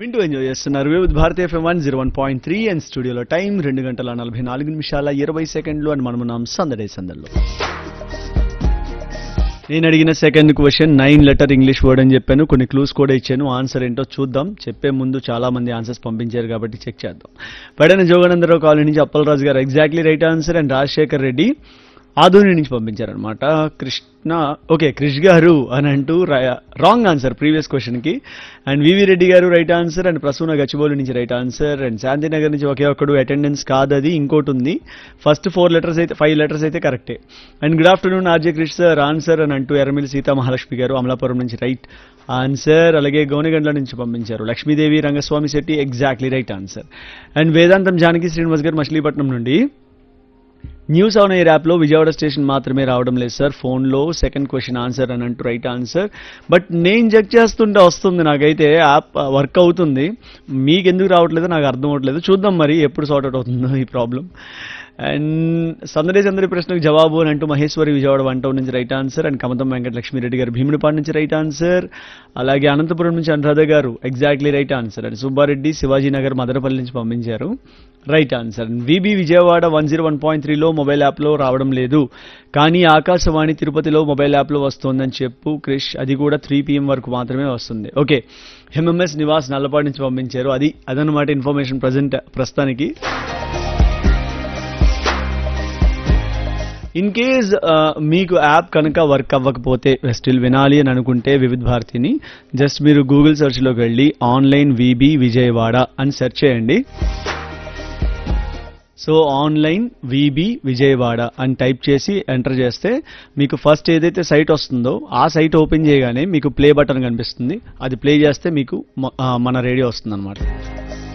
వింటూ ఎంజాయ్ చేస్తున్నారు వివిధ భారతీయ FM one zero one point three and స్టూడియోలో టైం రెండు గంటల నలభై నాలుగు నిమిషాల ఇరవై సెకండ్లు అని మనమున్నాం సందడే సందడిలో నేను అడిగిన second question nine letter English word అని చెప్పాను కొన్ని క్లూస్ కూడా ఇచ్చాను ఆన్సర్ ఏంటో చూద్దాం చెప్పే ముందు చాలా మంది ఆన్సర్స్ పంపించారు కాబట్టి చెక్ చేద్దాం పడన జోగనందరావు కాలనీ నుంచి అప్పలరాజు గారు exactly right answer and Rajasekhar Reddy Adoni నుంచి పంపించారనమాట కృష్ణ ఓకే క్రిష్ గారు అని అంటూ రాంగ్ ఆన్సర్ ప్రీవియస్ క్వశ్చన్కి అండ్ వివి రెడ్డి గారు right answer and Prasuna Gachibowli నుంచి రైట్ ఆన్సర్ అండ్ శాంతినగర్ నుంచి ఒకే ఒక్కడు అటెండెన్స్ కాదది ఇంకోటి ఉంది ఫస్ట్ ఫోర్ లెటర్స్ అయితే ఫైవ్ లెటర్స్ అయితే కరెక్టే and good afternoon RJ Krish sir answer అని అంటూ ఎర్రమిల్లి సీతా మహాలక్ష్మి గారు అమలాపురం నుంచి రైట్ ఆన్సర్ అలాగే గౌనగండ్ల నుంచి పంపించారు Lakshmidevi Rangaswamy Shetty exactly right answer and Vedantam Janaki Srinivas గారు మచిలీపట్నం నుండి న్యూస్ ఆన్ ఎయిర్ యాప్లో విజయవాడ స్టేషన్ మాత్రమే రావడం లేదు సార్ ఫోన్లో సెకండ్ క్వశ్చన్ ఆన్సర్ అని అంటూ రైట్ ఆన్సర్ బట్ నేను చెక్ చేస్తుంటే వస్తుంది నాకైతే యాప్ వర్క్ అవుతుంది మీకు ఎందుకు రావట్లేదో నాకు అర్థం అవ్వట్లేదు చూద్దాం మరి ఎప్పుడు సార్ట్ అవుట్ అవుతుందో ఈ ప్రాబ్లం అండ్ సందడి సందడి ప్రశ్నకు జవాబు అని అంటూ మహేశ్వరి విజయవాడ వన్ టౌన్ నుంచి right answer and Kamatam Venkata Lakshmireddy garu Bhimunipadu నుంచి రైట్ ఆన్సర్ అలాగే అనంతపురం నుంచి Anuradha garu exactly right answer and Subbareddy Shivaji Nagar Madanapalle నుంచి పంపించారు right answer VB Vijayawada one zero one point త్రీలో మొబైల్ యాప్లో రావడం లేదు కానీ ఆకాశవాణి తిరుపతిలో మొబైల్ యాప్లో వస్తుందని చెప్పు క్రిష్ అది కూడా త్రీ పిఎం వరకు మాత్రమే వస్తుంది ఓకే ఎంఎంఎస్ నివాస్ నల్లపాడు నుంచి పంపించారు అది అదనమాట ఇన్ఫర్మేషన్ ప్రజెంట్ ప్రస్తుతానికి ఇన్ కేస్ మీకు యాప్ కనుక వర్క్ అవ్వకపోతే స్టిల్ వినాలి అని అనుకుంటే వివిధ్ భారతిని జస్ట్ మీరు గూగుల్ సెర్చ్లోకి వెళ్ళి ఆన్లైన్ విబి విజయవాడ అని సెర్చ్ చేయండి సో ఆన్లైన్ విబి విజయవాడ అని టైప్ చేసి ఎంటర్ చేస్తే మీకు ఫస్ట్ ఏదైతే సైట్ వస్తుందో ఆ సైట్ ఓపెన్ చేయగానే మీకు ప్లే బటన్ కనిపిస్తుంది అది ప్లే చేస్తే మీకు మ- ఆ, మన రేడియో వస్తుంది